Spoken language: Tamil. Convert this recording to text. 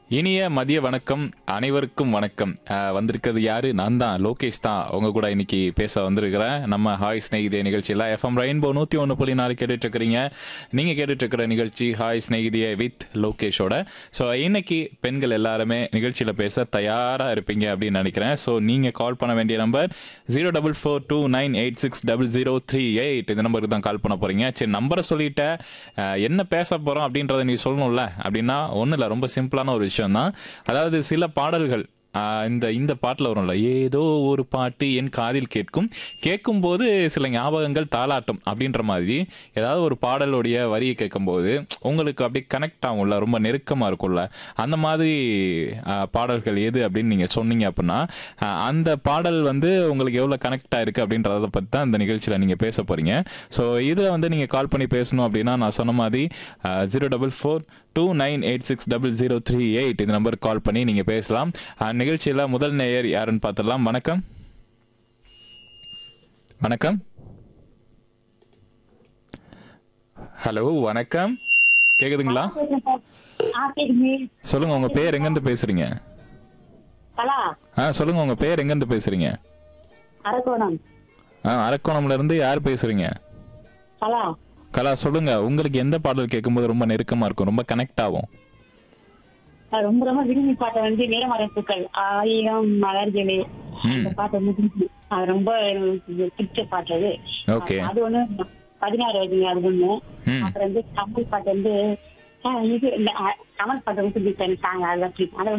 இனிய மதிய வணக்கம் அனைவருக்கும் வணக்கம் அஹ், வந்திருக்கிறது யாரு நான் தான் லோகேஷ் தான் உங்க கூட இன்னைக்கு பேச வந்திருக்கிறேன் நம்ம ஹாய் ஸ்நேகிதே நிகழ்ச்சியில் எஃப்எம் ரெயின்போ நூற்றி ஒன்று புள்ளி நாலு கேட்டுட்டு இருக்கிறீங்க நீங்கள் கேட்டுட்டு இருக்கிற நிகழ்ச்சி ஹாய் ஸ்நேகிதியே வித் லோகேஷோட ஸோ இன்னைக்கு பெண்கள் எல்லாருமே நிகழ்ச்சியில் பேச தயாராக இருப்பீங்க அப்படின்னு நினைக்கிறேன் ஸோ நீங்கள் கால் பண்ண வேண்டிய number zero double four two nine eight six double zero three eight இந்த நம்பருக்கு தான் கால் பண்ண போறீங்க சரி நம்பரை சொல்லிட்டேன் அஹ், என்ன பேச போகிறோம் அப்படின்றத நீ சொல்லணும்ல அப்படின்னா ஒன்றும் இல்லை ரொம்ப சிம்பிளான ஒரு விஷயம் தான் அதாவது சில பாடல்கள் ஆஹ் இந்த இந்த பாட்டில் வரும்ல ஏதோ ஒரு பாட்டு என் காதில் கேட்கும் கேட்கும்போது சில ஞாபகங்கள் தாளாட்டும் அப்படின்ற மாதிரி ஏதாவது ஒரு பாடலுடைய வரியை கேட்கும்போது உங்களுக்கு அப்படியே கனெக்ட் ஆகும்ல ரொம்ப நெருக்கமாக இருக்கும்ல அந்த மாதிரி ஆஹ் பாடல்கள் எது அப்படின்னு நீங்கள் சொன்னீங்க அப்படின்னா ஆஹ் அந்த பாடல் வந்து உங்களுக்கு எவ்வளோ கனெக்ட் ஆயிருக்கு அப்படின்றத பற்றி தான் இந்த நிகழ்ச்சியில் நீங்கள் பேச போகிறீங்க ஸோ இதில் வந்து நீங்கள் கால் பண்ணி பேசணும் அப்படின்னா நான் சொன்ன மாதிரி zero double four two nine eight six double zero three eight இந்த நம்பருக்கு கால் பண்ணி நீங்கள் பேசலாம் அஹ், நிகழ்ச்சியில முதல் நேயர் யாருன்னு பார்த்துடலாம் வணக்கம் வணக்கம் ஹலோ வணக்கம் கேக்குதுங்களா ஆ கேக்குது சொல்லுங்க உங்க பேர் எங்கேருந்து பேசுறீங்க கலா ஆ சொல்லுங்க உங்க பேர் எங்கேருந்து பேசுறீங்க அரக்கோணம் ஆ அரக்கோணம்ல இருந்து யார் பேசுறீங்க கலா கலா சொல்லுங்க உங்களுக்கு எந்த பாடல் கேட்கும்போது ரொம்ப நெருக்கமா இருக்கும் ரொம்ப கனெக்ட் ஆகும் நான் ரொம்ப ரொம்ப விரும்பி பாட்ட வந்து வீரமரப்புக்கள் ஆயிரம் மலர்களே அந்த பாட்டு வந்து பிடிக்கும். அது ரொம்ப எனக்கு பிடிச்ச பாட்டு அது Okay. அது ஒண்ணு பதினாறு வயதுங்க அது ஒண்ணு ம். அப்புறம் வந்து கமல் பாட்டு வந்து ஆ, இது இந்த, ஆ, கமல் பாட்டு வந்து பிடிக்கும் சாங் அதெல்லாம் பிடிக்கும் அதை